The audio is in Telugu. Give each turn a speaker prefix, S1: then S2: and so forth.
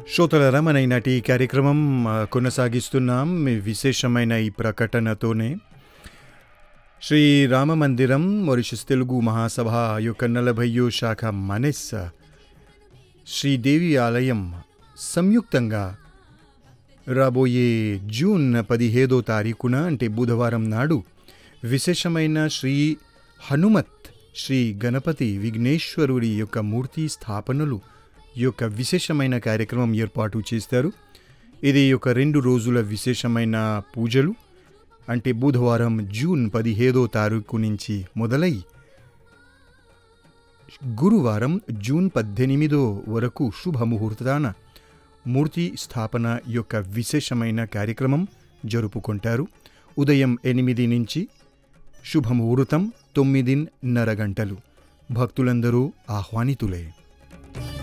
S1: శ్రోతలరా మన ఈనాటి ఈ కార్యక్రమం ఆ, కొనసాగిస్తున్నాం మీ విశేషమైన ఈ ప్రకటనతోనే శ్రీ రామ మందిరం మొరిషస్ తెలుగు మహాసభ యొక్క నలభయో శాఖ మనెస్ శ్రీదేవి ఆలయం సంయుక్తంగా రాబోయే జూన్ పదిహేదో తారీఖున అంటే బుధవారం నాడు విశేషమైన శ్రీ హనుమత్ శ్రీ గణపతి విఘ్నేశ్వరుడి యొక్క మూర్తి స్థాపనలు ఈ యొక్క విశేషమైన కార్యక్రమం ఏర్పాటు చేస్తారు ఇది ఒక రెండు రోజుల విశేషమైన పూజలు అంటే బుధవారం జూన్ పదిహేదో తారీఖు నుంచి మొదలై గురువారం జూన్ పద్దెనిమిదో వరకు శుభముహూర్తాన మూర్తి స్థాపన యొక్క విశేషమైన కార్యక్రమం జరుపుకుంటారు ఉదయం ఎనిమిది నుంచి శుభముహూర్తం తొమ్మిదిన్నర గంటలు భక్తులందరూ ఆహ్వానితులే